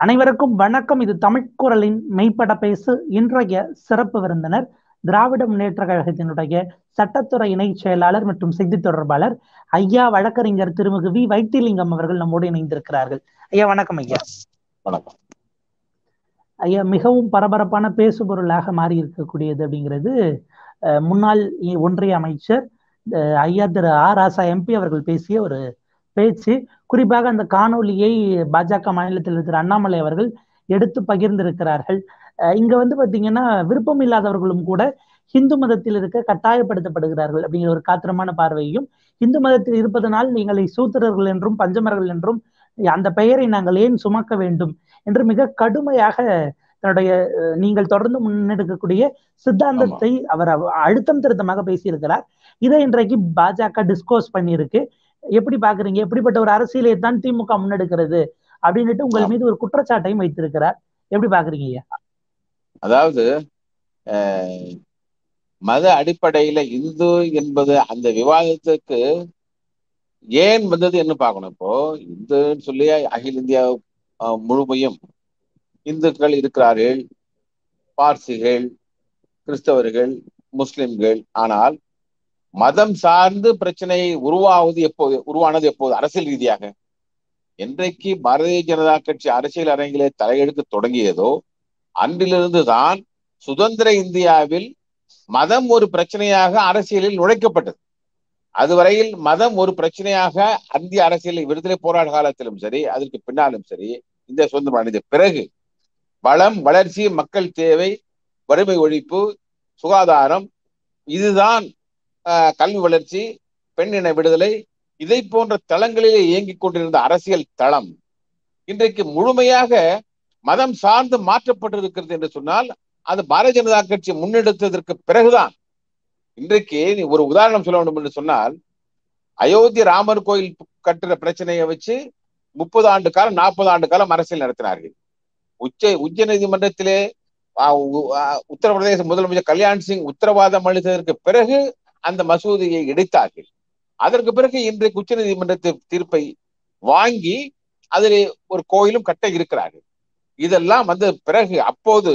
அனைவருக்கும் வணக்கம் இது தமிழ்குரலின் மெய்ப்பட பேசு இன்றைய சிறப்பு விருந்தினர் திராவிட முன்னேற்ற கழகத்தினுடைய சட்டத்துறை இணை செயலாளர் மற்றும் செய்தி தொடர்பாளர் ஐயா வழக்கறிஞர் திருமிகு வி வைத்திலிங்கம் அவர்கள் நம்மோடு இணைந்திருக்கிறார்கள் ஐயா வணக்கம் ஐயா வணக்கம் ஐயா மிகவும் பரபரப்பான பேசுபொருளாக மாறி இருக்கக்கூடியது அப்படிங்கிறது அஹ், முன்னாள் இ- ஒன்றிய அமைச்சர் அஹ், ஐயா திரு ஆ ராசா எம்பி அவர்கள் பேசிய ஒரு பேச்சு குறிப்பாக அந்த காணொளியை பாஜக மாநிலத்தில் இருக்கிற அண்ணாமலை அவர்கள் எடுத்து பகிர்ந்திருக்கிறார்கள் அஹ், இங்க வந்து பாத்தீங்கன்னா விருப்பம் இல்லாதவர்களும் கூட இந்து மதத்தில் இருக்க கட்டாயப்படுத்தப்படுகிறார்கள் அப்படிங்கிற ஒரு காத்திரமான பார்வையையும் இந்து மதத்தில் இருப்பதனால் நீங்களை சூத்திரர்கள் என்றும் பஞ்சமர்கள் என்றும் அந்த பெயரை நாங்கள் ஏன் சுமக்க வேண்டும் என்று மிக கடுமையாக தன்னுடைய அஹ், நீங்கள் தொடர்ந்து முன்னெடுக்கக்கூடிய சித்தாந்தத்தை அவர் அவ- அழுத்தம் திருத்தமாக பேசியிருக்கிறார் இதை இன்றைக்கு பாஜக டிஸ்கோஸ் பண்ணியிருக்கு எப்படி பாக்குறீங்க எப்படிப்பட்ட ஒரு அரசியலை தான் திமுக முன்னெடுக்கிறது அப்படின்னுட்டு உங்கள் மீது ஒரு குற்றச்சாட்டையும் வைத்திருக்கிறார் எப்படி பாக்குறீங்க ஐயா அதாவது அஹ், மத அடிப்படையில இந்து என்பது அந்த விவாதத்துக்கு ஏன் வந்தது என்ன பார்க்கணும் இப்போ இந்துன்னு சொல்லி அகில இந்தியா அஹ், முழுமையும் இந்துக்கள் இருக்கிறார்கள் பார்சிகள் கிறிஸ்தவர்கள் முஸ்லிம்கள் ஆனால் மதம் சார்ந்து பிரச்சனை உருவாவது எப்போது உருவானது எப்போது அரசியல் ரீதியாக என்றைக்கு பாரதிய ஜனதா கட்சி அரசியல் அரங்கிலே தலையெடுக்க தொடங்கியதோ அன்றிலிருந்து தான் சுதந்திர இந்தியாவில் மதம் ஒரு பிரச்சனையாக அரசியலில் நுழைக்கப்பட்டது அதுவரையில் மதம் ஒரு பிரச்சனையாக இந்திய அரசியலில் விடுதலை போராட்ட காலத்திலும் சரி அதற்கு பின்னாலும் சரி இந்த சுதந்திரம் அடைந்த பிறகு வளம் வளர்ச்சி மக்கள் தேவை வறுமை ஒழிப்பு சுகாதாரம் இதுதான் ஆஹ், கல்வி வளர்ச்சி பெண்ணின விடுதலை இதை போன்ற தளங்களிலே இயங்கிக் கொண்டிருந்த அரசியல் தளம் இன்றைக்கு முழுமையாக மதம் சார்ந்து மாற்றப்பட்டிருக்கிறது என்று சொன்னால் அது பாரதிய ஜனதா கட்சி முன்னெடுத்ததற்கு பிறகுதான் இன்றைக்கு நீ ஒரு உதாரணம் சொல்ல வேண்டும் என்று சொன்னால் அயோத்தி ராமர் கோயில் கட்டுற பிரச்சனையை வச்சு முப்பது ஆண்டு காலம் நாற்பது ஆண்டு காலம் அரசியல் நடத்தினார்கள் உச்ச உச்ச நீதிமன்றத்திலே ஆஹ், உ- ஆஹ், உத்தரப்பிரதேச முதலமைச்சர் கல்யாண் சிங் உத்தரவாதம் அளித்ததற்கு பிறகு அந்த மசூதியை இடித்தார்கள் அதற்கு பிறகு இன்றைக்கு உச்ச நீதிமன்றத்தை தீர்ப்பை வாங்கி அதில் ஒரு கோயிலும் கட்ட இருக்கிறார்கள் இதெல்லாம் வந்து பிறகு அப்போது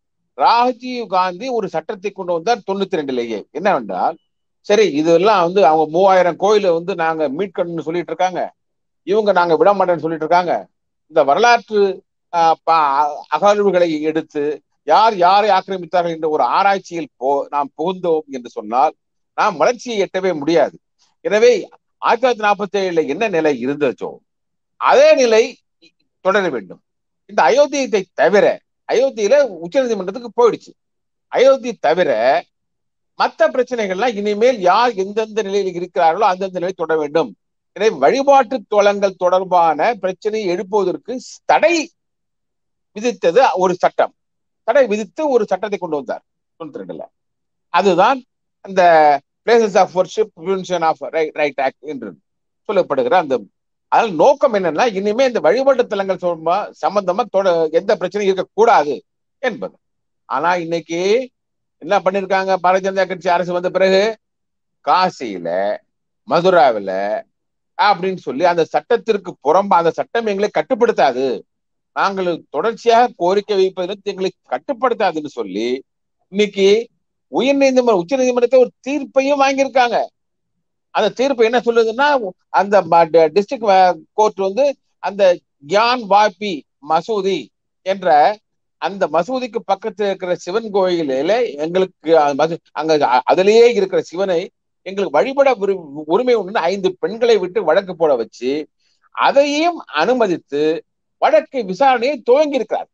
ராஜீவ் காந்தி ஒரு சட்டத்தை கொண்டு வந்தார் தொண்ணூத்தி ரெண்டுலேயே என்னவென்றால் சரி இதெல்லாம் வந்து அவங்க மூவாயிரம் கோயிலை வந்து நாங்க மீட்கணும்னு சொல்லிட்டு இருக்காங்க இவங்க நாங்க விட மாட்டேன்னு சொல்லிட்டு இருக்காங்க இந்த வரலாற்று ஆஹ், ப- அகழ்வுகளை எடுத்து யார் யாரை ஆக்கிரமித்தார்கள் என்ற ஒரு ஆராய்ச்சியில் போ நாம் புகுந்தோம் என்று சொன்னால் நாம் வளர்ச்சியை எட்டவே முடியாது எனவே ஆயிரத்தி தொள்ளாயிரத்தி நாற்பத்தி ஏழுல என்ன நிலை இருந்ததோ அதே நிலை தொடர வேண்டும் இந்த அயோத்தியத்தை தவிர அயோத்தியில உச்சநீதிமன்றத்துக்கு போயிடுச்சு அயோத்தி தவிர மற்ற பிரச்சனைகள்லாம் இனிமேல் யார் எந்தெந்த நிலையில் இருக்கிறார்களோ அந்தந்த நிலை தொடர வேண்டும் எனவே வழிபாட்டு தோளங்கள் தொடர்பான பிரச்சனையை எழுப்புவதற்கு தடை விதித்தது ஒரு சட்டம் தடை விதித்து ஒரு சட்டத்தை கொண்டு வந்தார் தொண்ணூத்தி ரெண்டுல அதுதான் அந்த places of worship prevention of right act என்று சொல்லப்படுகிற அந்த அதனால நோக்கம் என்னன்னா இனிமே இந்த வழிபாட்டு தலங்கள் சம்பந்தமா சம்பந்தமா தொட எந்த பிரச்சனையும் இருக்கக்கூடாது என்பது ஆனா இன்னைக்கு என்ன பண்ணிருக்காங்க பாரதிய ஜனதா கட்சி அரசு வந்த பிறகு காசியில மதுராவில அப்படின்னு சொல்லி அந்த சட்டத்திற்கு புறம்பா அந்த சட்டம் எங்களை கட்டுப்படுத்தாது நாங்கள் தொடர்ச்சியாக கோரிக்கை வைப்பதற்கு எங்களை கட்டுப்படுத்தாதுன்னு சொல்லி இன்னைக்கு உயர் நீதிமன்றம் உச்ச நீதிமன்றத்தை ஒரு தீர்ப்பையும் வாங்கியிருக்காங்க அந்த தீர்ப்பு என்ன சொல்லுதுன்னா அந்த டிஸ்ட்ரிக்ட் கோர்ட் வந்து அந்த கியான் வாபி மசூதி என்ற அந்த மசூதிக்கு பக்கத்துல இருக்கிற சிவன் கோயிலில எங்களுக்கு அஹ், மசூ- அங்க அ- அதிலேயே இருக்கிற சிவனை எங்களுக்கு வழிபட உரி- உரிமை உண்டு ஐந்து பெண்களை விட்டு வழக்கு போட வச்சு அதையும் அனுமதித்து வழக்கு விசாரணையை துவங்கி இருக்கிறார்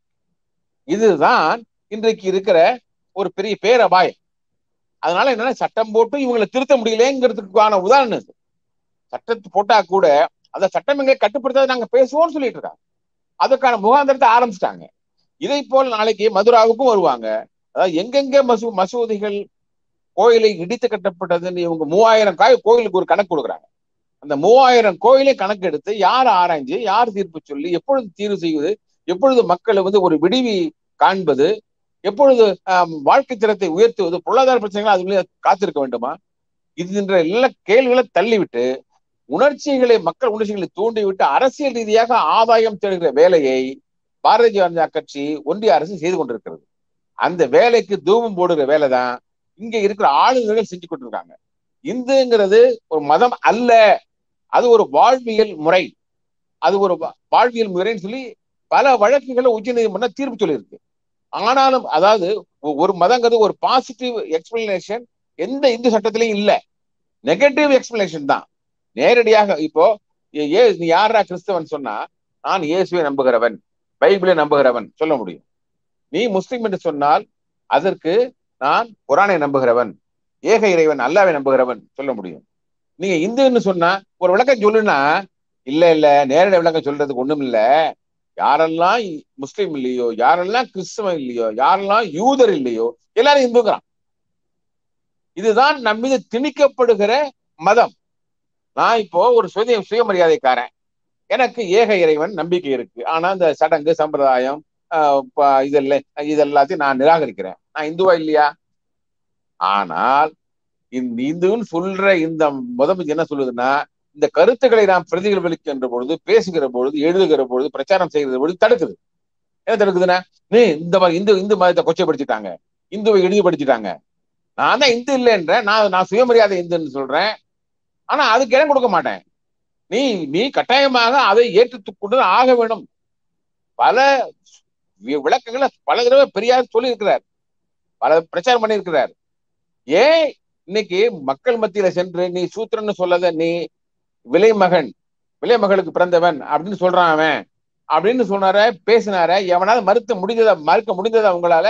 இதுதான் இன்றைக்கு இருக்கிற ஒரு பெரிய பேரபாயம் அதனால என்னன்னா சட்டம் போட்டு இவங்களை திருத்த முடியலங்கிறதுக்கான உதாரணம் இது சட்டத்தை போட்டா கூட அந்த சட்டம் எங்களை கட்டுப்படுத்தாத நாங்க பேசுவோம்னு சொல்லிட்டு இருக்காங்க அதுக்கான முகாந்திரத்தை ஆரம்பிச்சிட்டாங்க இதை போல் நாளைக்கு மதுராவுக்கும் வருவாங்க அதாவது எங்கெங்க மசூ மசூதிகள் கோயிலை இடித்து கட்டப்பட்டதுன்னு இவங்க மூவாயிரம் காய் கோயிலுக்கு ஒரு கணக்கு கொடுக்குறாங்க அந்த மூவாயிரம் கோயிலை கணக்கு எடுத்து யார் ஆராய்ஞ்சு யார் தீர்ப்பு சொல்லி எப்பொழுது தீர்வு செய்வது எப்பொழுது மக்களை வந்து ஒரு விடிவி காண்பது எப்பொழுது ஆம், வாழ்க்கை தரத்தை உயர்த்துவது பொருளாதார பிரச்சனைகள் அதுக்குள்ளே காத்திருக்க வேண்டுமா இது என்ற எல்லா கேள்விகளை தள்ளிவிட்டு உணர்ச்சிகளை மக்கள் உணர்ச்சிகளை தூண்டிவிட்டு அரசியல் ரீதியாக ஆதாயம் தேடுகிற வேலையை பாரதிய ஜனதா கட்சி ஒன்றிய அரசு செய்து கொண்டிருக்கிறது அந்த வேலைக்கு தூபம் போடுகிற வேலை தான் இங்க இருக்கிற ஆளுநர்கள் செஞ்சு கொண்டிருக்காங்க இந்துங்கிறது ஒரு மதம் அல்ல அது ஒரு வாழ்வியல் முறை அது ஒரு வாழ்வியல் முறைன்னு சொல்லி பல வழக்குகளை உச்ச நீதிமன்றம் தீர்ப்பு சொல்லியிருக்கு ஆனாலும் அதாவது ஒரு மதங்கிறது ஒரு பாசிட்டிவ் எக்ஸ்பிளனேஷன் எந்த இந்து சட்டத்திலையும் இல்ல நெகட்டிவ் எக்ஸ்பிளனேஷன் தான் நேரடியாக இப்போ ஏ நீ யாரா கிறிஸ்தவன் சொன்னா நான் இயேசுவை நம்புகிறவன் பைபிளை நம்புகிறவன் சொல்ல முடியும் நீ முஸ்லிம் என்று சொன்னால் அதற்கு நான் குரானை நம்புகிறவன் ஏக இறைவன் அல்லாவை நம்புகிறவன் சொல்ல முடியும் நீங்க இந்துன்னு சொன்னா ஒரு விளக்கம் சொல்லுனா இல்ல இல்ல நேரடி விளக்கம் சொல்றதுக்கு ஒண்ணும் இல்ல யாரெல்லாம் முஸ்லீம் இல்லையோ யாரெல்லாம் கிறிஸ்தவன் இல்லையோ யாரெல்லாம் யூதர் இல்லையோ எல்லாரும் இந்துங்கிறான் இதுதான் நம் மீது திணிக்கப்படுகிற மதம் நான் இப்போ ஒரு சுய சுயமரியாதைக்காரன் எனக்கு ஏக இறைவன் நம்பிக்கை இருக்கு ஆனா இந்த சடங்கு சம்பிரதாயம் இதெல்லாம் இதெல்லாத்தையும் நான் நிராகரிக்கிறேன் நான் இந்துவா இல்லையா ஆனால் இந்த இந்துன்னு சொல்ற இந்த முதம் என்ன சொல்லுதுன்னா இந்த கருத்துக்களை நாம் பிரதிபலிக்கின்ற பொழுது பேசுகிற பொழுது எழுதுகிற பொழுது பிரச்சாரம் செய்கிற பொழுது தடுக்குது என்ன தடுக்குதுன்னா நீ இந்த இந்து இந்து மதத்தை கொச்சைப்படுத்திட்டாங்க இந்துவை இழிவுபடுத்திட்டாங்க நான் தான் இந்து இல்லைன்ற நான் நான் சுயமரியாதை இந்துன்னு சொல்றேன் ஆனா அதுக்கு இடம் கொடுக்க மாட்டேன் நீ நீ கட்டாயமாக அதை ஏற்றுக்கொண்டு ஆக வேண்டும் பல விளக்கங்களை பல தடவை பெரியார் சொல்லி இருக்கிறார் பல பிரச்சாரம் பண்ணி இருக்கிறார் ஏன் இன்னைக்கு மக்கள் மத்தியில சென்று நீ சூத்திரன்னு சொல்லாத நீ விலை மகன் விலை மகளுக்கு பிறந்தவன் அப்படின்னு சொல்றான் அவன் அப்படின்னு சொன்னார பேசினார எவனாவது மறுத்த முடிஞ்சதா மறுக்க முடிந்ததா உங்களால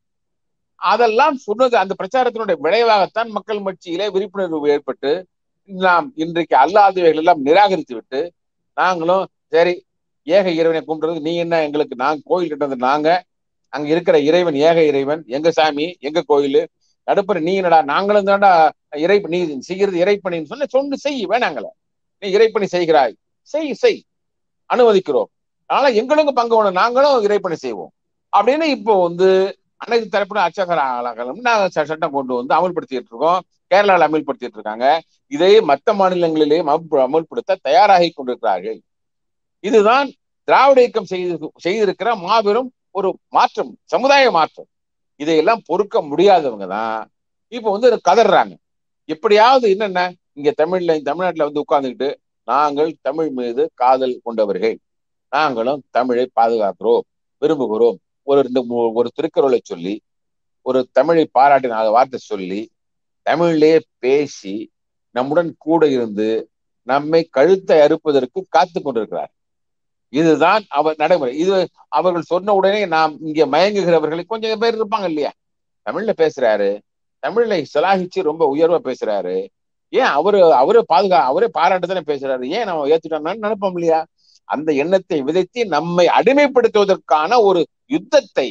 அதெல்லாம் சொன்னது அந்த பிரச்சாரத்தினுடைய விளைவாகத்தான் மக்கள் மத்தியிலே விழிப்புணர்வு ஏற்பட்டு நாம் இன்றைக்கு அல்லாதவைகள் எல்லாம் நிராகரித்து விட்டு நாங்களும் சரி ஏக இறைவனை கும்பிடுறது நீ என்ன எங்களுக்கு நாங்க கோயில் கட்டது நாங்க அங்க இருக்கிற இறைவன் ஏக இறைவன் எங்க சாமி எங்க கோயில் நடுப்புற நீ என்னடா நாங்களும் தாண்டா இறை நீ செய்கிறது இறைப்பணின்னு சொன்ன சொன்னு செய் வேணாங்கள நீ இறைப்பணி செய்கிறாய் செய் செய் அனுமதிக்கிறோம் ஆனா எங்களுக்கும் பங்கு வேணும் நாங்களும் இறைப்பணி செய்வோம் அப்படின்னு இப்போ வந்து அனைத்து தரப்பின அச்சகரம் நாங்கள் சட்டம் கொண்டு வந்து அமல்படுத்திட்டு இருக்கோம் கேரளாவில் அமல்படுத்திட்டு இருக்காங்க இதை மற்ற மாநிலங்களிலேயும் அமல்படுத்த தயாராகி கொண்டிருக்கிறார்கள் இதுதான் திராவிட இயக்கம் செய்து செய்திருக்கிற மாபெரும் ஒரு மாற்றம் சமுதாய மாற்றம் இதையெல்லாம் பொறுக்க முடியாதவங்க தான் இப்போ வந்து கதறாங்க எப்படியாவது என்னென்ன இங்க தமிழ்ல தமிழ்நாட்டுல வந்து உட்கார்ந்துக்கிட்டு நாங்கள் தமிழ் மீது காதல் கொண்டவர்கள் நாங்களும் தமிழை பாதுகாக்கிறோம் விரும்புகிறோம் ஒரு ரெண்டு ஒரு திருக்குறளை சொல்லி ஒரு தமிழை பாராட்டி நாலு வார்த்தை சொல்லி தமிழிலே பேசி நம்முடன் கூட இருந்து நம்மை கழுத்தை அறுப்பதற்கு காத்து கொண்டிருக்கிறார் இதுதான் அவர் நடைமுறை இது அவர்கள் சொன்ன உடனே நாம் இங்க மயங்குகிறவர்கள் கொஞ்சம் பேர் இருப்பாங்க இல்லையா தமிழ்ல பேசுறாரு தமிழ்ல சிலாகிச்சு ரொம்ப உயர்வா பேசுறாரு ஏன் அவரு அவரே பாதுகா அவரே பாராட்டு தானே பேசுறாரு ஏன் நம்ம ஏத்துட்டோம்னு நினைப்போம் இல்லையா அந்த எண்ணத்தை விதைத்து நம்மை அடிமைப்படுத்துவதற்கான ஒரு யுத்தத்தை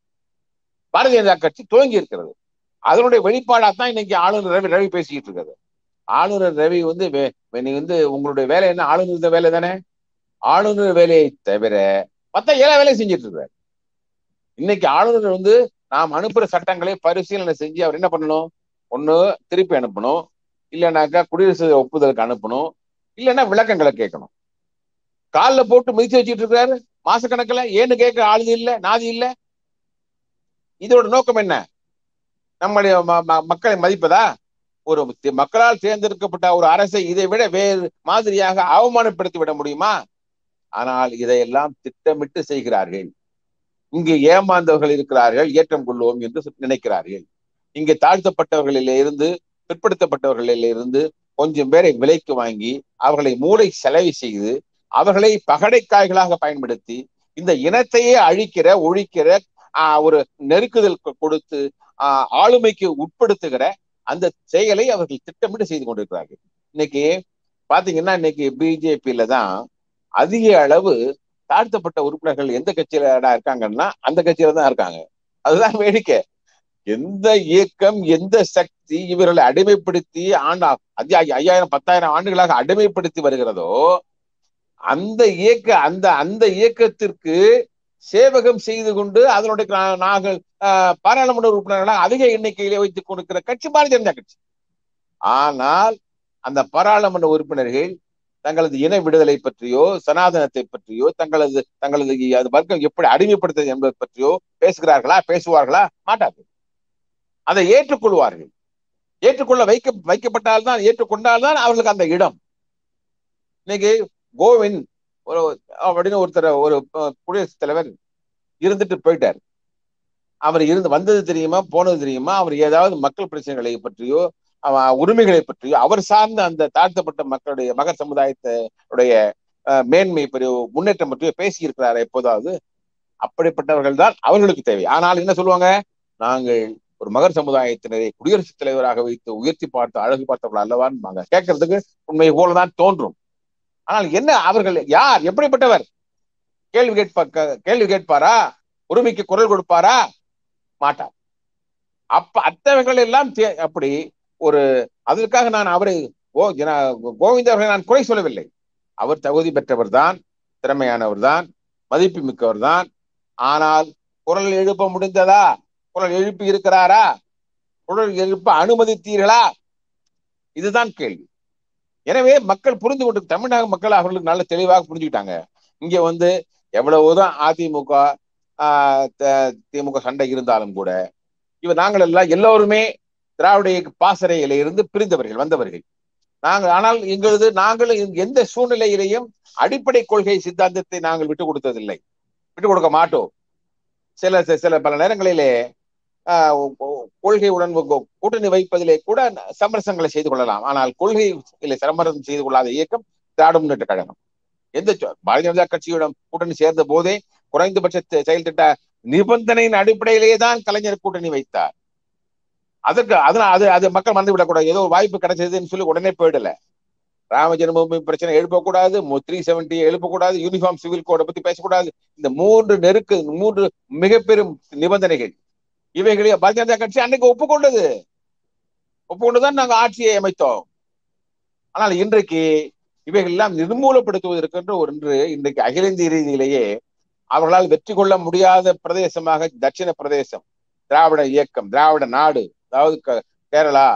பாரதிய ஜனதா கட்சி துவங்கி இருக்கிறது அதனுடைய வெளிப்பாடாத்தான் இன்னைக்கு ஆளுநர் ரவி ரவி பேசிக்கிட்டு இருக்கிறது ஆளுநர் ரவி வந்து நீ வந்து உங்களுடைய வேலை என்ன ஆளுநர் வேலை தானே ஆளுநர் வேலையை தவிர மத்த எல்லா வேலையும் செஞ்சுட்டு இருக்காரு இன்னைக்கு ஆளுநர் வந்து நாம் அனுப்புற சட்டங்களை பரிசீலனை செஞ்சு அவர் என்ன பண்ணணும் ஒண்ணு திருப்பி அனுப்பணும் இல்லைனாக்கா குடியரசு ஒப்புதலுக்கு அனுப்பணும் இல்லைன்னா விளக்கங்களை கேட்கணும் காலில் போட்டு மிதிச்சு வச்சுட்டு இருக்காரு மாசக்கணக்கில் ஏன்னு கேட்க ஆளுது இல்ல நாதி இல்ல இதோட நோக்கம் என்ன நம்முடைய மக்களை மதிப்பதா ஒரு மக்களால் தேர்ந்தெடுக்கப்பட்ட ஒரு அரசை இதை விட வேறு மாதிரியாக அவமானப்படுத்தி விட முடியுமா ஆனால் இதையெல்லாம் திட்டமிட்டு செய்கிறார்கள் இங்கு ஏமாந்தவர்கள் இருக்கிறார்கள் ஏற்றம் கொள்வோம் என்று நினைக்கிறார்கள் இங்கே தாழ்த்தப்பட்டவர்களில் இருந்து பிற்படுத்தப்பட்டவர்களில் இருந்து கொஞ்சம் பேரை விலைக்கு வாங்கி அவர்களை மூளை செலவு செய்து அவர்களை பகடைக்காய்களாக பயன்படுத்தி இந்த இனத்தையே அழிக்கிற ஒழிக்கிற ஒரு நெருக்குதல் கொடுத்து ஆளுமைக்கு உட்படுத்துகிற அந்த செயலை அவர்கள் திட்டமிட்டு செய்து கொண்டிருக்கிறார்கள் இன்னைக்கு பாத்தீங்கன்னா இன்னைக்கு பிஜேபியில தான் அதிக அளவு தாழ்த்தப்பட்ட உறுப்பினர்கள் எந்த கட்சியில இருக்காங்கன்னா அந்த கட்சியில தான் இருக்காங்க அதுதான் வேடிக்கை எந்த இயக்கம் எந்த சக்தி இவர்களை அடிமைப்படுத்தி ஆண்டா ஐயாயிரம் பத்தாயிரம் ஆண்டுகளாக அடிமைப்படுத்தி வருகிறதோ அந்த இயக்க அந்த அந்த இயக்கத்திற்கு சேவகம் செய்து கொண்டு அதனுடைய நாங்கள் பாராளுமன்ற உறுப்பினர்களாக அதிக எண்ணிக்கையிலே வைத்துக் கொண்டிருக்கிற கட்சி பாரதிய ஜனதா கட்சி ஆனால் அந்த பாராளுமன்ற உறுப்பினர்கள் தங்களது இன விடுதலை பற்றியோ சனாதனத்தை பற்றியோ தங்களது தங்களது அது வர்க்கம் எப்படி அடிமைப்படுத்தது என்பது பற்றியோ பேசுகிறார்களா பேசுவார்களா மாட்டார்கள் அதை ஏற்றுக்கொள்வார்கள் ஏற்றுக்கொள்ள வைக்க வைக்கப்பட்டால்தான் ஏற்றுக்கொண்டால்தான் அவர்களுக்கு அந்த இடம் இன்னைக்கு கோவிந்த் ஒரு அப்படின்னு ஒருத்தர் ஒரு குடியரசுத் தலைவர் இருந்துட்டு போயிட்டார் அவர் இருந்து வந்தது தெரியுமா போனது தெரியுமா அவர் ஏதாவது மக்கள் பிரச்சனைகளை பற்றியோ உரிமைகளை பற்றியோ அவர் சார்ந்த அந்த தாழ்த்தப்பட்ட மக்களுடைய மகர் சமுதாயத்துடைய மேன்மை பற்றியோ முன்னேற்றம் பற்றியோ பேசி இருக்கிறார் எப்போதாவது அப்படிப்பட்டவர்கள் தான் அவர்களுக்கு தேவை ஆனால் என்ன சொல்லுவாங்க நாங்கள் ஒரு மகர் சமுதாயத்தினரை குடியரசுத் தலைவராக வைத்து உயர்த்தி பார்த்து அழகு பார்த்தவர்கள் அல்லவான்னு கேட்கறதுக்கு உண்மை போலதான் தோன்றும் ஆனால் என்ன அவர்கள் யார் எப்படிப்பட்டவர் கேள்வி கேட்பா கேள்வி கேட்பாரா உரிமைக்கு குரல் கொடுப்பாரா மாட்டார் அப்ப அத்தவர்கள் எல்லாம் அப்படி ஒரு அதற்காக நான் அவரை ஓ கோவிந்த அவர்களை நான் குறை சொல்லவில்லை அவர் தகுதி பெற்றவர் தான் திறமையானவர் தான் மதிப்பு மிக்கவர் தான் ஆனால் குரல் எழுப்ப முடிந்ததா குரல் எழுப்பி இருக்கிறாரா குரல் எழுப்ப அனுமதித்தீர்களா இதுதான் கேள்வி எனவே மக்கள் புரிந்து கொண்டு தமிழ்நாடு மக்கள் அவர்களுக்கு நல்ல தெளிவாக புரிஞ்சுக்கிட்டாங்க இங்க வந்து எவ்வளவுதான் அதிமுக திமுக சண்டை இருந்தாலும் கூட இவ நாங்கள் எல்லாம் எல்லோருமே திராவிட பாசறையில இருந்து பிரிந்தவர்கள் வந்தவர்கள் நாங்கள் ஆனால் எங்களது நாங்கள் எந்த சூழ்நிலையிலையும் அடிப்படை கொள்கை சித்தாந்தத்தை நாங்கள் விட்டு கொடுத்ததில்லை விட்டு கொடுக்க மாட்டோம் சில சில பல நேரங்களிலே கொள்கையுடன் கூட்டணி வைப்பதிலே கூட சமரசங்களை செய்து கொள்ளலாம் ஆனால் கொள்கையில சமரசம் செய்து கொள்ளாத இயக்கம் திராவிட முன்னேற்ற கழகம் எந்த பாரதிய ஜனதா கட்சியுடன் கூட்டணி சேர்ந்த போதே குறைந்தபட்ச செயல் திட்ட நிபந்தனையின் அடிப்படையிலேயே தான் கலைஞர் கூட்டணி வைத்தார் அதற்கு அதனால அது அது மக்கள் மறந்து விடக்கூடாது ஏதோ வாய்ப்பு கிடைச்சதுன்னு சொல்லி உடனே போயிடல ராம ஜென்மபூமி பிரச்சனை எழுப்பக்கூடாது த்ரீ செவன்டி எழுப்பக்கூடாது யூனிஃபார்ம் சிவில் கோடை பத்தி பேசக்கூடாது இந்த மூன்று நெருக்கு மூன்று மிக பெரும் நிபந்தனைகள் இவைகளை பாரதிய ஜனதா கட்சி அன்னைக்கு ஒப்புக்கொண்டது ஒப்புக்கொண்டுதான் நாங்க ஆட்சியை அமைத்தோம் ஆனால் இன்றைக்கு இவைகள் எல்லாம் நிர்மூலப்படுத்துவதற்கு ஒன்று இன்றைக்கு அகில இந்திய ரீதியிலேயே அவர்களால் வெற்றி கொள்ள முடியாத பிரதேசமாக தட்சிண பிரதேசம் திராவிட இயக்கம் திராவிட நாடு அதாவது கேரளா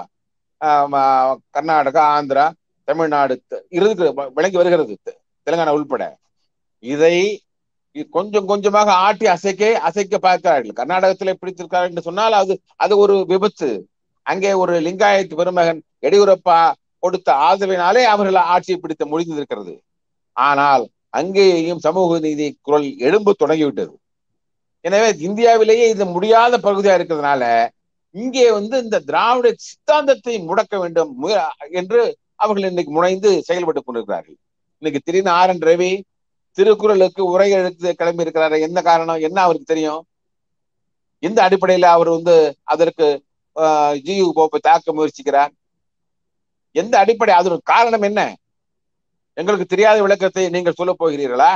கர்நாடகா ஆந்திரா தமிழ்நாடு இருக்கு விளங்கி வருகிறது தெலுங்கானா உள்பட இதை கொஞ்சம் கொஞ்சமாக ஆட்டி அசைக்க அசைக்க பார்க்கிறார்கள் கர்நாடகத்தில் பிடித்திருக்கிறார்கள் என்று சொன்னால் அது அது ஒரு விபத்து அங்கே ஒரு லிங்காயத் பெருமகன் எடியூரப்பா கொடுத்த ஆதரவினாலே அவர்கள் ஆட்சியை பிடித்த முடிந்திருக்கிறது ஆனால் அங்கேயும் சமூக நீதி குரல் எழும்பு தொடங்கிவிட்டது எனவே இந்தியாவிலேயே இது முடியாத பகுதியா இருக்கிறதுனால இங்கே வந்து இந்த திராவிட சித்தாந்தத்தை முடக்க வேண்டும் என்று அவர்கள் இன்னைக்கு முனைந்து செயல்பட்டு கொண்டிருக்கிறார்கள் இன்னைக்கு திடீர்னு ஆர் என் ரவி திருக்குறளுக்கு உரை எழுத்து கிளம்பி இருக்கிறாரு என்ன காரணம் என்ன அவருக்கு தெரியும் எந்த அடிப்படையில அவர் வந்து அதற்கு ஜியு போப்பை தாக்க முயற்சிக்கிறார் எந்த அடிப்படை அதற்கு காரணம் என்ன எங்களுக்கு தெரியாத விளக்கத்தை நீங்கள் சொல்ல போகிறீர்களா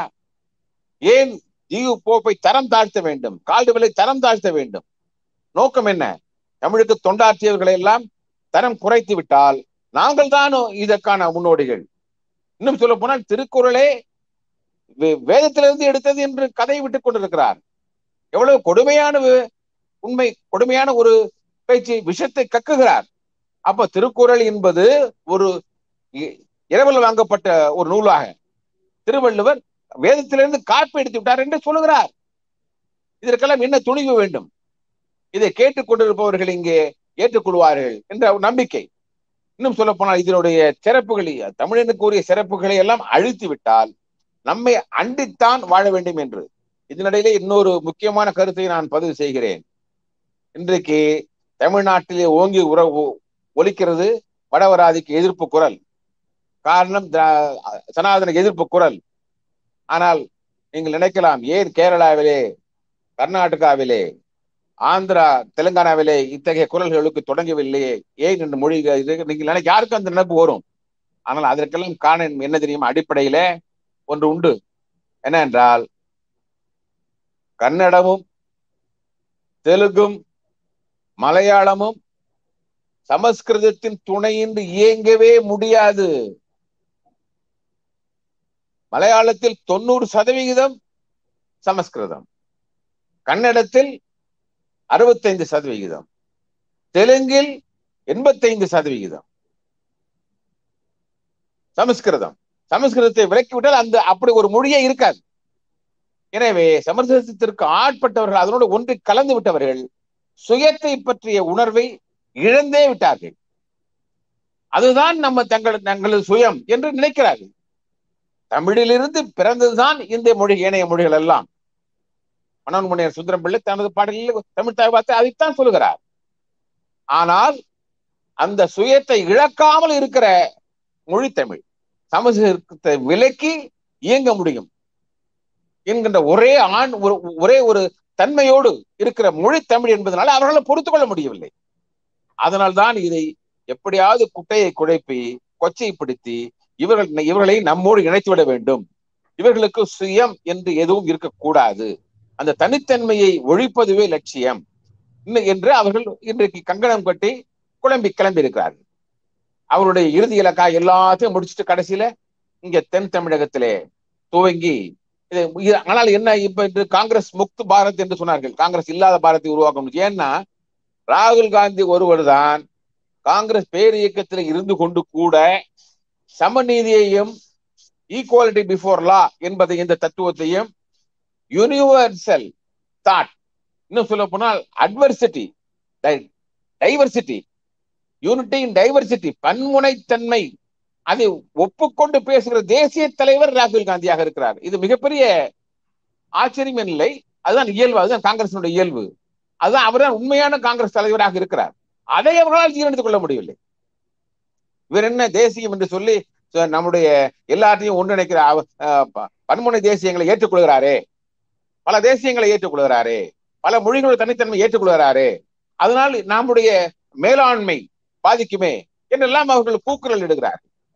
ஏன் ஜியு போப்பை தரம் தாழ்த்த வேண்டும் கால்டுவலை தரம் தாழ்த்த வேண்டும் நோக்கம் என்ன தமிழுக்கு தொண்டாற்றியவர்களை எல்லாம் தரம் குறைத்து விட்டால் நாங்கள் தான் இதற்கான முன்னோடிகள் இன்னும் சொல்ல போனால் திருக்குறளே வேதத்திலிருந்து எடுத்தது என்று கதை விட்டுக் கொண்டிருக்கிறார் எவ்வளவு கொடுமையான உண்மை கொடுமையான ஒரு பேச்சு விஷத்தை கக்குகிறார் அப்ப திருக்குறள் என்பது ஒரு இரவல் வாங்கப்பட்ட ஒரு நூலாக திருவள்ளுவர் வேதத்திலிருந்து காப்பி எடுத்து விட்டார் என்று சொல்லுகிறார் இதற்கெல்லாம் என்ன துணிவு வேண்டும் இதை கேட்டுக் கொண்டிருப்பவர்கள் இங்கே ஏற்றுக்கொள்வார்கள் என்ற நம்பிக்கை இன்னும் சொல்ல போனால் இதனுடைய சிறப்புகளை தமிழனுக்கு உரிய சிறப்புகளை எல்லாம் அழித்து விட்டால் நம்மை அண்டித்தான் வாழ வேண்டும் என்று இதனிடையிலே இன்னொரு முக்கியமான கருத்தை நான் பதிவு செய்கிறேன் இன்றைக்கு தமிழ்நாட்டிலே ஓங்கி உற ஒலிக்கிறது வடவராதிக்கு எதிர்ப்பு குரல் காரணம் சனாதன எதிர்ப்பு குரல் ஆனால் நீங்கள் நினைக்கலாம் ஏன் கேரளாவிலே கர்நாடகாவிலே ஆந்திரா தெலுங்கானாவிலே இத்தகைய குரல்களுக்கு தொடங்கவில்லையே ஏன் என்று மொழி நீங்கள் நினைக்க யாருக்கும் அந்த நினைப்பு வரும் ஆனால் அதற்கெல்லாம் காரணம் என்ன தெரியும் அடிப்படையில ஒன்று உண்டு என்ன என்றால் கன்னடமும் தெலுங்கும் மலையாளமும் சமஸ்கிருதத்தின் துணையின்றி இயங்கவே முடியாது மலையாளத்தில் தொண்ணூறு சதவிகிதம் சமஸ்கிருதம் கன்னடத்தில் அறுபத்தைந்து சதவிகிதம் தெலுங்கில் எண்பத்தைந்து சதவிகிதம் சமஸ்கிருதம் சமஸ்கிருதத்தை விலக்கிவிட்டால் அந்த அப்படி ஒரு மொழியே இருக்காது எனவே சமஸ்கிருதத்திற்கு ஆட்பட்டவர்கள் அதனோடு ஒன்றி கலந்து விட்டவர்கள் சுயத்தை பற்றிய உணர்வை இழந்தே விட்டார்கள் அதுதான் நம்ம தங்கள் தங்களது சுயம் என்று நினைக்கிறார்கள் தமிழிலிருந்து பிறந்ததுதான் இந்த மொழி ஏனைய மொழிகள் எல்லாம் மனோன்மணியர் சுந்தரம் பிள்ளை தனது பாடலில் தமிழ் தாய் பார்த்து அதைத்தான் சொல்கிறார் ஆனால் அந்த சுயத்தை இழக்காமல் இருக்கிற மொழி தமிழ் சமஸ்கிருதத்தை விலக்கி இயங்க முடியும் என்கின்ற ஒரே ஆண் ஒரே ஒரு தன்மையோடு இருக்கிற மொழி தமிழ் என்பதனால அவர்களால் பொறுத்து கொள்ள முடியவில்லை அதனால்தான் இதை எப்படியாவது குட்டையை குழைப்பி கொச்சைப்படுத்தி இவர்கள் இவர்களை நம்மோடு இணைத்து விட வேண்டும் இவர்களுக்கு சுயம் என்று எதுவும் இருக்கக்கூடாது அந்த தனித்தன்மையை ஒழிப்பதுவே லட்சியம் என்று அவர்கள் இன்றைக்கு கங்கணம் கட்டி குழம்பி கிளம்பி இருக்கிறார்கள் அவருடைய இறுதி இலக்கா எல்லாத்தையும் முடிச்சுட்டு கடைசியில இங்க தென் தமிழகத்திலே துவங்கி ஆனால் என்ன இப்ப இன்று காங்கிரஸ் முக்து பாரத் என்று சொன்னார்கள் காங்கிரஸ் இல்லாத பாரத்தை உருவாக்க முடியும் ஏன்னா ராகுல் காந்தி ஒருவர் தான் காங்கிரஸ் பேர் இயக்கத்தில் இருந்து கொண்டு கூட சமநீதியையும் ஈக்குவாலிட்டி பிஃபோர் லா என்பதை இந்த தத்துவத்தையும் யூனிவர்சல் தாட் இன்னும் சொல்ல போனால் adversity diversity unity in diversity பன்முனைத்தன்மை அதை ஒப்புக்கொண்டு பேசுகிற தேசிய தலைவர் ராகுல் காந்தியாக இருக்கிறார் இது மிகப்பெரிய ஆச்சரியம் இல்லை அதுதான் இயல்பு அதுதான் காங்கிரசினுடைய இயல்பு அதுதான் அவர்தான் உண்மையான காங்கிரஸ் தலைவராக இருக்கிறார் அதை அவர்களால் ஜீரணித்துக் கொள்ள முடியவில்லை இவர் என்ன தேசியம் என்று சொல்லி நம்முடைய எல்லாத்தையும் ஒன்றிணைக்கிற பன்முனை தேசியங்களை ஏற்றுக்கொள்கிறாரே பல தேசியங்களை ஏற்றுக்கொள்கிறாரே பல மொழிகளோட தனித்தன்மை ஏற்றுக்கொள்கிறாரே அதனால் நம்முடைய மேலாண்மை பாதிக்குமே என்றெல்லாம் அவர்கள் கூக்குரல் இடுகிறார்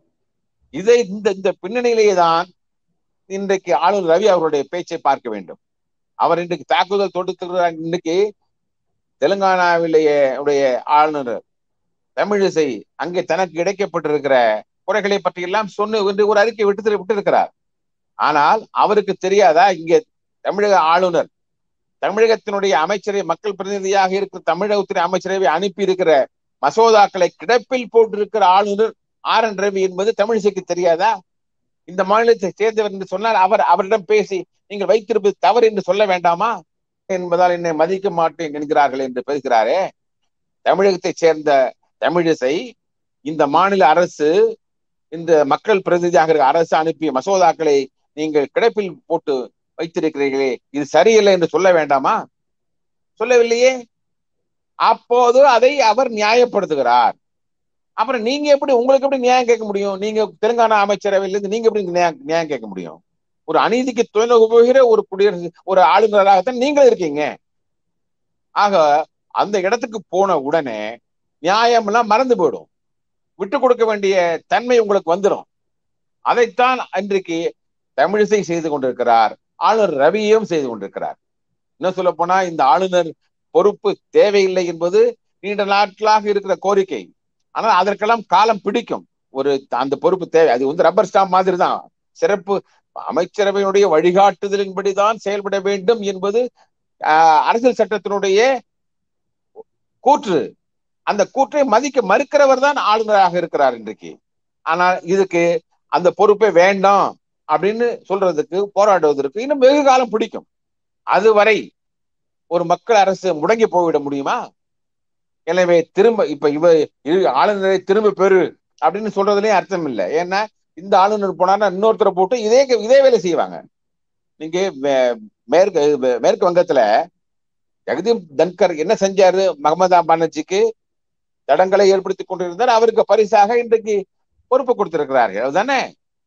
இதை இந்த இந்த பின்னணியிலேயே தான் இன்றைக்கு ஆளுநர் ரவி அவருடைய பேச்சை பார்க்க வேண்டும் அவர் இன்றைக்கு தாக்குதல் தொடுத்துகிறார் இன்றைக்கு தெலுங்கானாவிலேயே உடைய ஆளுநர் தமிழிசை அங்கே தனக்கு இடைக்கப்பட்டிருக்கிற குறைகளை பற்றி எல்லாம் சொன்னு என்று ஒரு அறிக்கை விட்டு விட்டிருக்கிறார் ஆனால் அவருக்கு தெரியாதா இங்கே தமிழக ஆளுநர் தமிழகத்தினுடைய அமைச்சரை மக்கள் பிரதிநிதியாக இருக்கிற தமிழகத்தின் அமைச்சரவை அனுப்பி இருக்கிற மசோதாக்களை கிடப்பில் போட்டிருக்கிற ஆளுநர் ஆர் என் ரவி என்பது தமிழிசைக்கு தெரியாதா இந்த மாநிலத்தை சேர்ந்தவர் என்று சொன்னால் அவர் அவரிடம் பேசி நீங்கள் வைத்திருப்பது தவறு என்று சொல்ல வேண்டாமா என்பதால் என்னை மதிக்க மாட்டேன் என்கிறார்கள் என்று பேசுகிறாரே தமிழகத்தை சேர்ந்த தமிழிசை இந்த மாநில அரசு இந்த மக்கள் பிரதிநிதியாக இருக்கிற அரசு அனுப்பிய மசோதாக்களை நீங்கள் கிடப்பில் போட்டு வைத்திருக்கிறீர்களே இது சரியில்லை என்று சொல்ல வேண்டாமா சொல்லவில்லையே அப்போது அதை அவர் நியாயப்படுத்துகிறார் அப்புறம் நீங்க எப்படி உங்களுக்கு எப்படி நியாயம் கேட்க முடியும் நீங்க தெலுங்கானா அமைச்சரவையிலிருந்து நீங்க எப்படி நியாயம் கேட்க முடியும் ஒரு அநீதிக்கு துணை போகிற ஒரு குடியரசு ஒரு ஆளுநராகத்தான் நீங்களும் இருக்கீங்க ஆக அந்த இடத்துக்கு போன உடனே நியாயம் எல்லாம் மறந்து போயிடும் விட்டு கொடுக்க வேண்டிய தன்மை உங்களுக்கு வந்துடும் அதைத்தான் அன்றைக்கு தமிழிசை செய்து கொண்டிருக்கிறார் ஆளுநர் ரவியும் செய்து கொண்டிருக்கிறார் இன்னும் சொல்ல போனா இந்த ஆளுநர் பொறுப்பு தேவையில்லை என்பது நீண்ட நாட்களாக இருக்கிற கோரிக்கை ஆனால் அதற்கெல்லாம் காலம் பிடிக்கும் ஒரு அந்த பொறுப்பு தேவை அது வந்து ரப்பர் ஸ்டாம்ப் மாதிரி தான் சிறப்பு அமைச்சரவையினுடைய வழிகாட்டுதலின்படிதான் செயல்பட வேண்டும் என்பது அரசியல் சட்டத்தினுடைய கூற்று அந்த கூற்றை மதிக்க மறுக்கிறவர் தான் ஆளுநராக இருக்கிறார் இன்றைக்கு ஆனால் இதுக்கு அந்த பொறுப்பே வேண்டாம் அப்படின்னு சொல்றதுக்கு போராடுவதற்கு இன்னும் வெகு காலம் பிடிக்கும் அதுவரை ஒரு மக்கள் அரசு முடங்கி போய்விட முடியுமா எனவே திரும்ப இப்ப இவ ஆளுநரை திரும்ப பெறு அப்படின்னு சொல்றதுலயே அர்த்தம் இல்லை ஏன்னா இந்த ஆளுநர் போனார்னா இன்னொருத்தரை போட்டு இதே இதே வேலை செய்வாங்க நீங்க மேற்கு மேற்கு வங்கத்துல ஜெகதீப் தன்கர் என்ன செஞ்சாரு மஹமதா பானர்ஜிக்கு தடங்களை ஏற்படுத்தி கொண்டிருந்தார் அவருக்கு பரிசாக இன்றைக்கு பொறுப்பு கொடுத்திருக்கிறார்கள் அதுதானே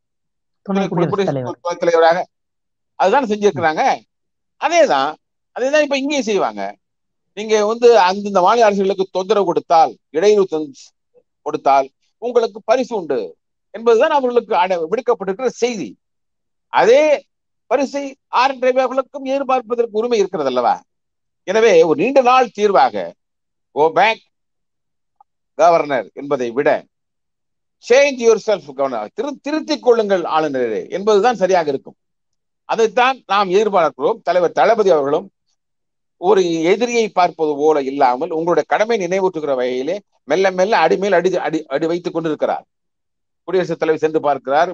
தலைவராக அதுதான் செஞ்சிருக்கிறாங்க அதேதான் அதேதான் இப்ப இங்கேயும் செய்வாங்க நீங்க வந்து அந்தந்த மாநில அரசுகளுக்கு தொந்தரவு கொடுத்தால் இடையூறு கொடுத்தால் உங்களுக்கு பரிசு உண்டு என்பதுதான் அவர்களுக்கு விடுக்கப்பட்டிருக்கிற செய்தி அதே பரிசை ஆர் என் ரவி அவர்களுக்கும் எதிர்பார்ப்பதற்கு உரிமை இருக்கிறது அல்லவா எனவே ஒரு நீண்ட நாள் தீர்வாக கோ பேக் கவர்னர் என்பதை விட சேஞ்ச் யுவர் செல்ஃப் கவர்னர் திரு திருத்திக் கொள்ளுங்கள் ஆளுநரே என்பதுதான் சரியாக இருக்கும் அதைத்தான் நாம் எதிர்பார்க்கிறோம் தலைவர் தளபதி அவர்களும் ஒரு எதிரியை பார்ப்பது போல இல்லாமல் உங்களுடைய கடமை நினைவூட்டுகிற வகையிலே மெல்ல மெல்ல அடிமேல் அடி அடி அடி வைத்துக் கொண்டிருக்கிறார் குடியரசுத் தலைவர் சென்று பார்க்கிறார்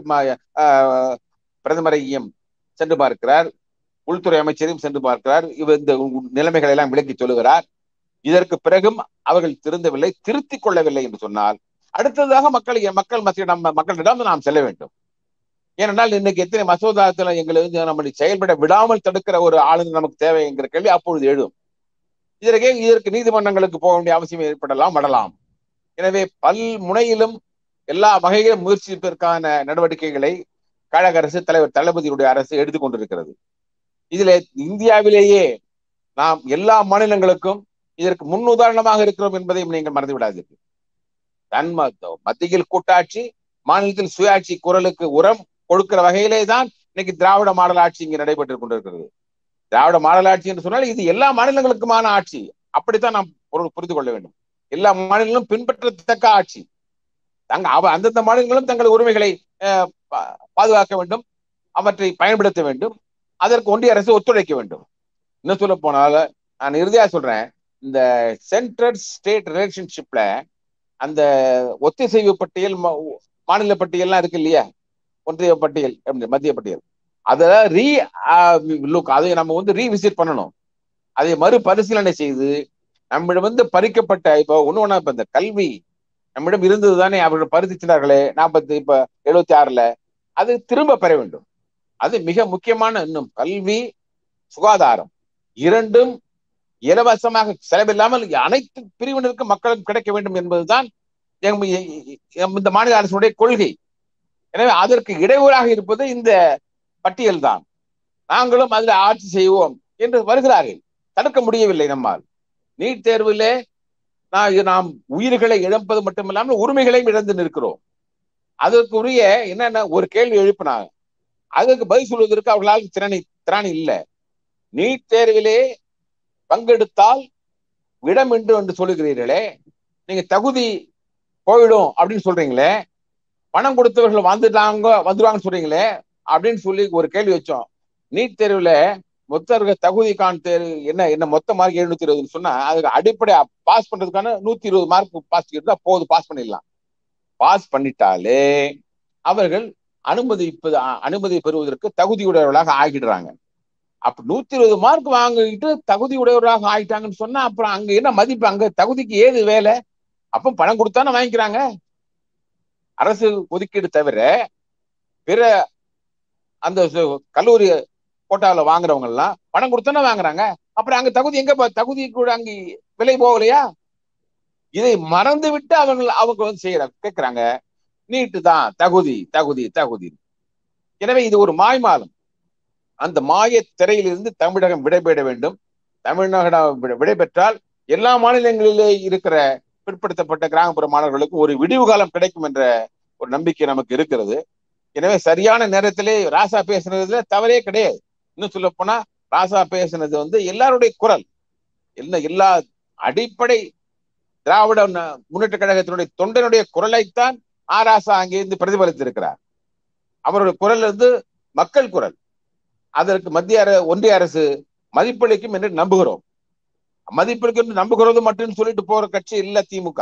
பிரதமரையும் சென்று பார்க்கிறார் உள்துறை அமைச்சரையும் சென்று பார்க்கிறார் இவர் இந்த நிலைமைகளை எல்லாம் விளக்கி சொல்லுகிறார் இதற்கு பிறகும் அவர்கள் திருந்தவில்லை திருத்திக் கொள்ளவில்லை என்று சொன்னால் அடுத்ததாக மக்கள் மக்கள் மத்திய நம்ம மக்களிடம் நாம் செல்ல வேண்டும் ஏனென்றால் இன்னைக்கு எத்தனை மசோதாத்துல எங்களை வந்து நம்ம செயல்பட விடாமல் தடுக்கிற ஒரு ஆளுநர் நமக்கு தேவை என்கிற கேள்வி அப்பொழுது எழும் இதற்கே இதற்கு நீதிமன்றங்களுக்கு போக வேண்டிய அவசியம் ஏற்படலாம் வரலாம் எனவே பல் முனையிலும் எல்லா வகையிலும் முயற்சிப்பதற்கான நடவடிக்கைகளை கழக அரசு தலைவர் தளபதியுடைய அரசு எடுத்துக்கொண்டிருக்கிறது இதுல இந்தியாவிலேயே நாம் எல்லா மாநிலங்களுக்கும் இதற்கு முன் உதாரணமாக இருக்கிறோம் என்பதையும் நீங்கள் மறந்து விடாதீர்கள் தன் மத்தியில் கூட்டாட்சி மாநிலத்தில் சுயாட்சி குரலுக்கு உரம் கொடுக்கிற வகையிலே தான் இன்னைக்கு திராவிட மாடல் ஆட்சி இங்கு நடைபெற்றுக் கொண்டிருக்கிறது திராவிட மாடல் ஆட்சி என்று சொன்னால் இது எல்லா மாநிலங்களுக்குமான ஆட்சி அப்படித்தான் நாம் புரிந்து கொள்ள வேண்டும் எல்லா மாநிலங்களும் பின்பற்றத்தக்க ஆட்சி தங்க அவ அந்தந்த மாநிலங்களும் தங்கள் உரிமைகளை பாதுகாக்க வேண்டும் அவற்றை பயன்படுத்த வேண்டும் அதற்கு ஒன்றிய அரசு ஒத்துழைக்க வேண்டும் இன்னும் சொல்ல போனால் நான் இறுதியா சொல்றேன் இந்த சென்ட்ரல் ஸ்டேட் ரிலேஷன்ஷிப்ல அந்த ஒத்திசைவு பட்டியல் மாநில பட்டியல்லாம் இருக்கு இல்லையா ஒன்றிய பட்டியல் மத்திய பட்டியல் அதை ரீ லுக் அதை நம்ம வந்து ரீவிசிட் பண்ணணும் அதை மறுபரிசீலனை செய்து நம்மிடம் வந்து பறிக்கப்பட்ட இப்போ ஒண்ணு ஒண்ணா இப்ப இந்த கல்வி நம்மிடம் இருந்தது தானே அவர்கள் பரிசிச்சினார்களே நாற்பத்தி இப்ப எழுபத்தி ஆறுல அது திரும்ப பெற வேண்டும் அது மிக முக்கியமான இன்னும் கல்வி சுகாதாரம் இரண்டும் இலவசமாக செலவில்லாமல் அனைத்து பிரிவினருக்கும் மக்களும் கிடைக்க வேண்டும் என்பதுதான் இந்த மாநில அரசுடைய கொள்கை எனவே அதற்கு இடையூறாக இருப்பது இந்த பட்டியல் தான் நாங்களும் அதில் ஆட்சி செய்வோம் என்று வருகிறார்கள் தடுக்க முடியவில்லை நம்மால் நீட் தேர்விலே நான் நாம் உயிர்களை இழப்பது மட்டுமில்லாமல் உரிமைகளையும் இழந்து நிற்கிறோம் அதற்கு உரிய என்னென்ன ஒரு கேள்வி எழுப்பினாங்க அதற்கு பதில் சொல்வதற்கு அவர்களால் திறனை திறன் இல்லை நீட் தேர்விலே பங்கெடுத்தால் விடம் என்று என்று சொல்லுகிறீர்களே நீங்க தகுதி போயிடும் அப்படின்னு சொல்றீங்களே பணம் கொடுத்தவர்கள் வந்துட்டாங்க வந்துருவாங்கன்னு சொல்றீங்களே அப்படின்னு சொல்லி ஒரு கேள்வி வச்சோம் நீட் தேர்வுல மொத்த தகுதிக்கான தேர்வு என்ன என்ன மொத்த மார்க் எழுநூத்தி இருபதுன்னு சொன்னா அதுக்கு அடிப்படை பாஸ் பண்றதுக்கான நூத்தி இருபது மார்க் பாஸ் இருந்தா போதும் பாஸ் பண்ணிடலாம் பாஸ் பண்ணிட்டாலே அவர்கள் அனுமதி அனுமதி பெறுவதற்கு தகுதியுடையவர்களாக ஆகிடுறாங்க அப்ப நூத்தி இருபது மார்க் வாங்கிட்டு தகுதி உடையவராக ஆயிட்டாங்கன்னு சொன்னா அப்புறம் அங்க என்ன மதிப்பு அங்க தகுதிக்கு ஏது வேலை அப்ப பணம் கொடுத்தானே வாங்கிக்கிறாங்க அரசு ஒதுக்கீடு தவிர பிற அந்த கல்லூரி கோட்டாவில் வாங்குறவங்க எல்லாம் பணம் கொடுத்தானே வாங்குறாங்க அப்புறம் அங்க தகுதி எங்க தகுதி கூட அங்க விலை போகலையா இதை மறந்து விட்டு அவங்க அவங்க வந்து செய்யறாங்க கேட்கிறாங்க நீட்டு தான் தகுதி தகுதி தகுதி எனவே இது ஒரு மாய்மாலம் அந்த மாய திரையிலிருந்து தமிழகம் விடைபெற வேண்டும் தமிழ்நாடு விடைபெற்றால் எல்லா மாநிலங்களிலே இருக்கிற பிற்படுத்தப்பட்ட கிராமப்புற மாணவர்களுக்கு ஒரு விடிவு காலம் கிடைக்கும் என்ற ஒரு நம்பிக்கை நமக்கு இருக்கிறது எனவே சரியான நேரத்திலே ராசா பேசுனதுல தவறே கிடையாது இன்னும் சொல்ல போனா ராசா பேசுனது வந்து எல்லாருடைய குரல் என்ன எல்லா அடிப்படை திராவிட முன்னேற்ற கழகத்தினுடைய தொண்டனுடைய குரலைத்தான் ஆராசா அங்கிருந்து பிரதிபலித்திருக்கிறார் அவருடைய குரல் வந்து மக்கள் குரல் அதற்கு மத்திய ஒன்றிய அரசு மதிப்பளிக்கும் என்று நம்புகிறோம் மதிப்பளிக்கும் நம்புகிறது மட்டும் சொல்லிட்டு போற கட்சி இல்ல திமுக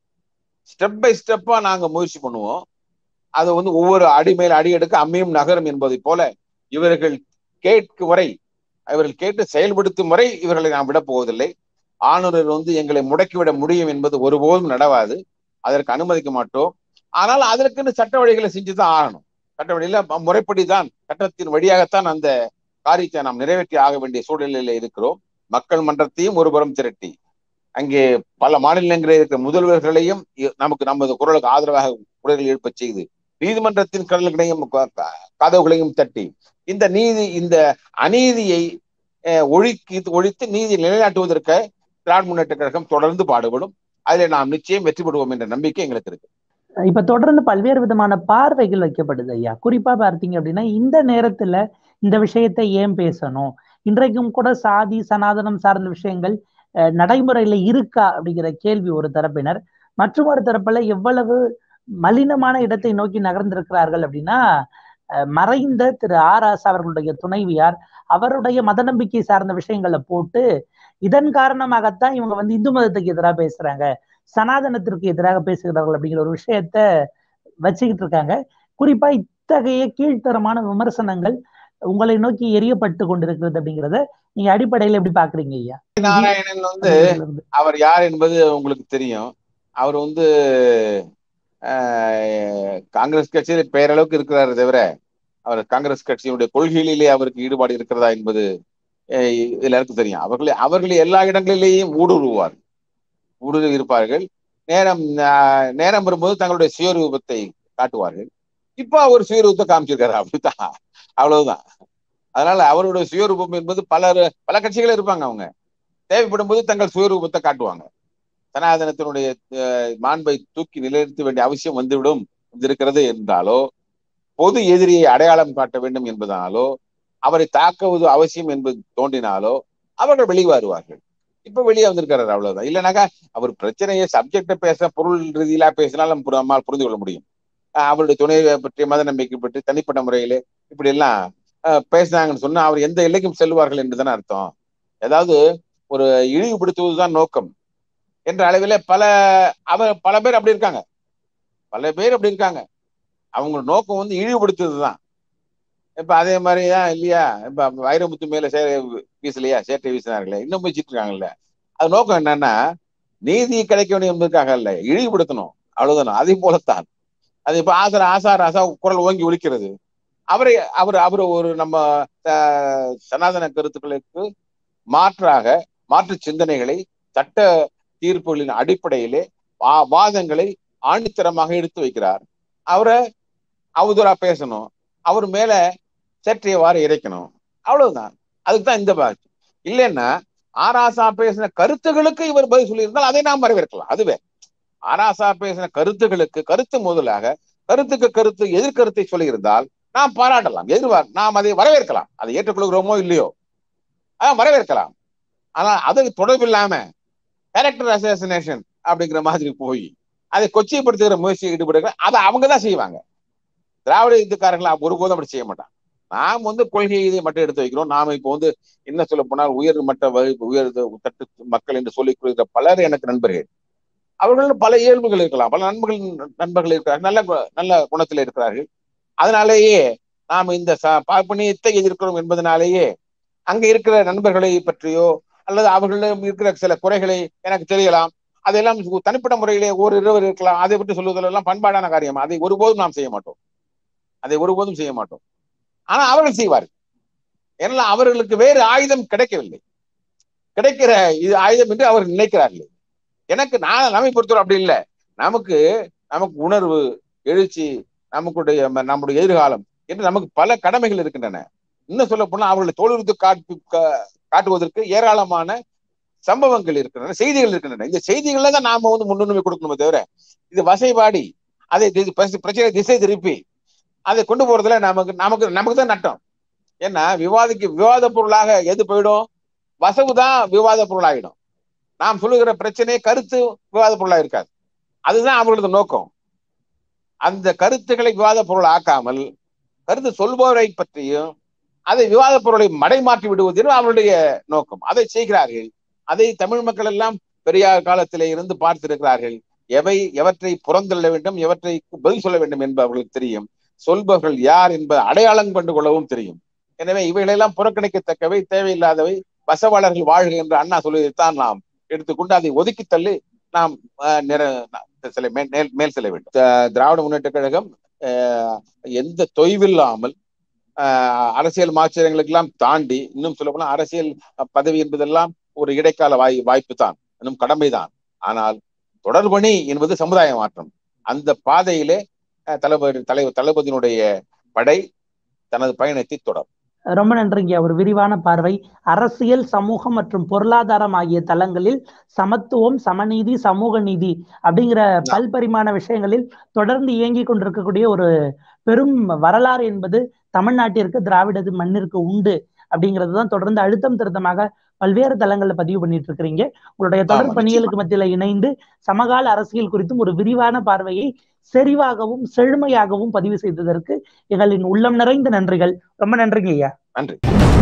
ஸ்டெப் பை ஸ்டெப்பா நாங்க முயற்சி பண்ணுவோம் அது வந்து ஒவ்வொரு அடி மேல் அடி எடுக்க அம்மையும் நகரும் என்பதை போல இவர்கள் கேட்கும் வரை இவர்கள் கேட்டு செயல்படுத்தும் வரை இவர்களை நாம் விட போவதில்லை ஆளுநர் வந்து எங்களை முடக்கிவிட முடியும் என்பது ஒருபோதும் நடவாது அதற்கு அனுமதிக்க மாட்டோம் ஆனால் அதற்குன்னு சட்ட வழிகளை செஞ்சுதான் ஆகணும் சட்ட வழியில முறைப்படி தான் சட்டத்தின் வழியாகத்தான் அந்த காரியத்தை நாம் நிறைவேற்றி ஆக வேண்டிய சூழ்நிலையில இருக்கிறோம் மக்கள் மன்றத்தையும் ஒருபுறம் திரட்டி அங்கே பல மாநிலங்களில் இருக்கிற முதல்வர்களையும் நமக்கு நமது குரலுக்கு ஆதரவாக குரல்கள் எழுப்ப செய்து நீதிமன்றத்தின் கடல்களையும் கதவுகளையும் தட்டி இந்த நீதி இந்த அநீதியை ஒழிக்கி ஒழித்து நீதி நிலைநாட்டுவதற்கு திராவிட முன்னேற்ற கழகம் தொடர்ந்து பாடுபடும் அதில் நாம் நிச்சயம் வெற்றி பெறுவோம் என்ற நம்பிக்கை எங்களுக்கு இருக்கு இப்ப தொடர்ந்து பல்வேறு விதமான பார்வைகள் வைக்கப்படுது ஐயா குறிப்பா பார்த்தீங்க அப்படின்னா இந்த நேரத்துல இந்த விஷயத்தை ஏன் பேசணும் இன்றைக்கும் கூட சாதி சனாதனம் சார்ந்த விஷயங்கள் நடைமுறையில இருக்கா அப்படிங்கிற கேள்வி ஒரு தரப்பினர் மற்றும் ஒரு தரப்புல எவ்வளவு மலினமான இடத்தை நோக்கி நகர்ந்திருக்கிறார்கள் அப்படின்னா மறைந்த திரு ஆர் ஆசா அவர்களுடைய துணைவியார் அவருடைய மத நம்பிக்கை சார்ந்த விஷயங்களை போட்டு இதன் காரணமாகத்தான் இவங்க வந்து இந்து மதத்துக்கு எதிராக பேசுறாங்க சனாதனத்திற்கு எதிராக பேசுகிறார்கள் அப்படிங்கிற ஒரு விஷயத்த வச்சுக்கிட்டு இருக்காங்க குறிப்பா இத்தகைய கீழ்த்தரமான விமர்சனங்கள் உங்களை நோக்கி எரியப்பட்டு கொண்டிருக்கிறது அப்படிங்கிறத நீங்க அடிப்படையில எப்படி பாக்குறீங்க ஐயா நாராயணன் வந்து அவர் யார் என்பது உங்களுக்கு தெரியும் அவர் வந்து காங்கிரஸ் கட்சியில பேரளவுக்கு இருக்கிறாரு தவிர அவர் காங்கிரஸ் கட்சியினுடைய கொள்கைகளிலே அவருக்கு ஈடுபாடு இருக்கிறதா என்பது எல்லாருக்கும் தெரியும் அவர்களே அவர்கள் எல்லா இடங்களிலேயும் ஊடுருவார் ஊடுருவி இருப்பார்கள் நேரம் நேரம் வரும்போது தங்களுடைய சுயரூபத்தை காட்டுவார்கள் இப்போ அவர் சுயரூபத்தை காமிச்சிருக்காரு அப்படித்தான் அவ்வளவுதான் அதனால அவருடைய சுயரூபம் என்பது பலர் பல கட்சிகள் இருப்பாங்க அவங்க தேவைப்படும் போது தங்கள் சுயரூபத்தை காட்டுவாங்க சனாதனத்தினுடைய மாண்பை தூக்கி நிலைநிறுத்த வேண்டிய அவசியம் வந்துவிடும் இருக்கிறது என்றாலோ பொது எதிரியை அடையாளம் காட்ட வேண்டும் என்பதனாலோ அவரை தாக்குவது அவசியம் என்பது தோன்றினாலோ அவர்கள் வெளியே வருவார்கள் இப்ப வெளியே வந்திருக்கிறார் அவ்வளவுதான் இல்லைனாக்கா அவர் பிரச்சனையை சப்ஜெக்ட பேச பொருள் ரீதியிலா பேசினால் நம்மால் புரிந்து கொள்ள முடியும் அவருடைய துணையை பற்றி மத நம்பிக்கை பற்றி தனிப்பட்ட முறையிலே இப்படி எல்லாம் பேசினாங்கன்னு சொன்னா அவர் எந்த எல்லைக்கும் செல்வார்கள் என்றுதானே அர்த்தம் ஏதாவது ஒரு இழிவுபடுத்துவதுதான் நோக்கம் என்ற அளவில பல அவர் பல பேர் அப்படி இருக்காங்க பல பேர் அப்படி இருக்காங்க அவங்க நோக்கம் வந்து இழிவுபடுத்துவதுதான் இப்ப அதே மாதிரிதான் இல்லையா இப்ப வைரமுத்து மேல சே வீசலையா சேட்டை வீசினார்களே இன்னும் வச்சுட்டு இருக்காங்கல்ல அது நோக்கம் என்னன்னா நீதி கிடைக்க வேண்டும் என்பதற்காக இல்ல இழிவுபடுத்தணும் அவ்வளவுதானே அதே போலத்தான் அது இப்ப ஆசார ஆசார ஆசா குரல் ஓங்கி ஒழிக்கிறது அவரை அவர் அவர் ஒரு நம்ம சனாதன கருத்துக்களுக்கு மாற்றாக மாற்று சிந்தனைகளை சட்ட தீர்ப்புகளின் அடிப்படையிலே வாதங்களை ஆணித்தரமாக எடுத்து வைக்கிறார் அவரை அவதூறா பேசணும் அவர் மேல சற்றையவாறு இறைக்கணும் அவ்வளவுதான் அதுக்கு தான் இந்த பாட்சி இல்லைன்னா ஆராசா பேசின கருத்துகளுக்கு இவர் பதில் சொல்லியிருந்தால் அதை நாம் வரவேற்கலாம் அதுவே ஆராசா பேசின கருத்துகளுக்கு கருத்து முதலாக கருத்துக்கு கருத்து எதிர்கருத்தை சொல்லியிருந்தால் நாம் பாராட்டலாம் எதிர்வார் நாம் அதை வரவேற்கலாம் அதை ஏற்றுக்கொள்கிறோமோ இல்லையோ அதான் வரவேற்கலாம் ஆனா அதுக்கு தொடர்பு இல்லாம கேரக்டர் அசோசினேஷன் அப்படிங்கிற மாதிரி போய் அதை கொச்சைப்படுத்துகிற முயற்சியில் ஈடுபடுகிற அதை அவங்க தான் செய்வாங்க திராவிட இந்துக்காரர்கள் ஒருபோதும் அப்படி செய்ய மாட்டான் நாம் வந்து கொள்கை இதை மட்டும் எடுத்து வைக்கிறோம் நாம இப்போ வந்து என்ன சொல்ல போனால் உயர் மட்ட வகுப்பு உயர் தட்டு மக்கள் என்று சொல்லிக் கொள்கிற பலர் எனக்கு நண்பர்கள் அவர்கள் பல இயல்புகள் இருக்கலாம் பல நண்பர்கள் நண்பர்கள் இருக்கிறார்கள் நல்ல நல்ல குணத்தில் இருக்கிறார்கள் அதனாலேயே நாம் இந்த பார்ப்பனியத்தை எதிர்க்கிறோம் என்பதனாலேயே அங்க இருக்கிற நண்பர்களை பற்றியோ அல்லது அவர்களிடம் இருக்கிற சில குறைகளை எனக்கு தெரியலாம் அதெல்லாம் தனிப்பட்ட முறையிலே ஒரு இருவர் இருக்கலாம் அதை பற்றி சொல்வதெல்லாம் பண்பாடான காரியம் அதை ஒருபோதும் நாம் செய்ய மாட்டோம் அதை ஒருபோதும் செய்ய மாட்டோம் ஆனா அவர்கள் செய்வார்கள் ஏன்னா அவர்களுக்கு வேறு ஆயுதம் கிடைக்கவில்லை கிடைக்கிற இது ஆயுதம் என்று அவர்கள் நினைக்கிறார்கள் எனக்கு நான் நம்மை பொறுத்தவரை அப்படி இல்லை நமக்கு நமக்கு உணர்வு எழுச்சி நமக்குடைய நம்முடைய எதிர்காலம் என்று நமக்கு பல கடமைகள் இருக்கின்றன இன்னும் சொல்ல போனா அவர்களை தோல்வித்து காட்டு காட்டுவதற்கு ஏராளமான சம்பவங்கள் இருக்கின்றன செய்திகள் இருக்கின்றன இந்த செய்திகள்ல தான் நாம வந்து முன்னுரிமை கொடுக்கணுமே தவிர இது வசைபாடி அதை பிரச்சனை திசை திருப்பி அதை கொண்டு போறதுல நமக்கு நமக்கு நமக்கு தான் நட்டம் ஏன்னா விவாதிக்கு விவாத பொருளாக எது போயிடும் வசவு தான் விவாத பொருளாகிடும் நாம் சொல்லுகிற பிரச்சனை கருத்து விவாத பொருளாக இருக்காது அதுதான் அவர்களது நோக்கம் அந்த கருத்துக்களை விவாத பொருள் ஆக்காமல் கருத்து சொல்பவரை பற்றியும் அதை விவாத பொருளை மடைமாற்றி விடுவது அவருடைய நோக்கம் அதை செய்கிறார்கள் அதை தமிழ் மக்கள் எல்லாம் பெரியார் காலத்திலே இருந்து பார்த்திருக்கிறார்கள் எவை எவற்றை புறந்தள்ள வேண்டும் எவற்றை பதில் சொல்ல வேண்டும் என்பது அவர்களுக்கு தெரியும் சொல்பவர்கள் யார் என்பதை அடையாளம் கண்டு கொள்ளவும் தெரியும் எனவே இவைகளெல்லாம் புறக்கணிக்கத்தக்கவை தேவையில்லாதவை வசவாளர்கள் வாழ்க என்று அண்ணா சொல்வதைத்தான் நாம் எடுத்துக்கொண்டு அதை ஒதுக்கி தள்ளி நாம் சில மேல் செல்ல வேண்டும் திராவிட முன்னேற்ற கழகம் எந்த தொய்வில்லாமல் அரசியல் மாற்றங்களுக்கு எல்லாம் தாண்டி இன்னும் சொல்ல போனா அரசியல் பதவி என்பதெல்லாம் ஒரு இடைக்கால வாய் வாய்ப்பு தான் இன்னும் கடமைதான் ஆனால் தொடர்பணி என்பது சமுதாய மாற்றம் அந்த பாதையிலே தளபதி தலைவர் தளபதியினுடைய படை தனது பயணத்தை தொடரும் ரொம்ப நன்றிங்க ஒரு விரிவான பார்வை அரசியல் சமூகம் மற்றும் பொருளாதாரம் ஆகிய தளங்களில் சமத்துவம் சமநீதி சமூக நீதி அப்படிங்கிற பல்பரிமாண விஷயங்களில் தொடர்ந்து இயங்கி கொண்டிருக்கக்கூடிய ஒரு பெரும் வரலாறு என்பது தமிழ்நாட்டிற்கு திராவிட மண்ணிற்கு உண்டு அப்படிங்கிறது தான் தொடர்ந்து அழுத்தம் திருத்தமாக பல்வேறு தளங்கள்ல பதிவு பண்ணிட்டு இருக்கிறீங்க உங்களுடைய தொடர் பணிகளுக்கு மத்தியில இணைந்து சமகால அரசியல் குறித்தும் ஒரு விரிவான பார்வையை செறிவாகவும் செழுமையாகவும் பதிவு செய்ததற்கு எங்களின் உள்ளம் நிறைந்த நன்றிகள் ரொம்ப நன்றிங்க ஐயா நன்றி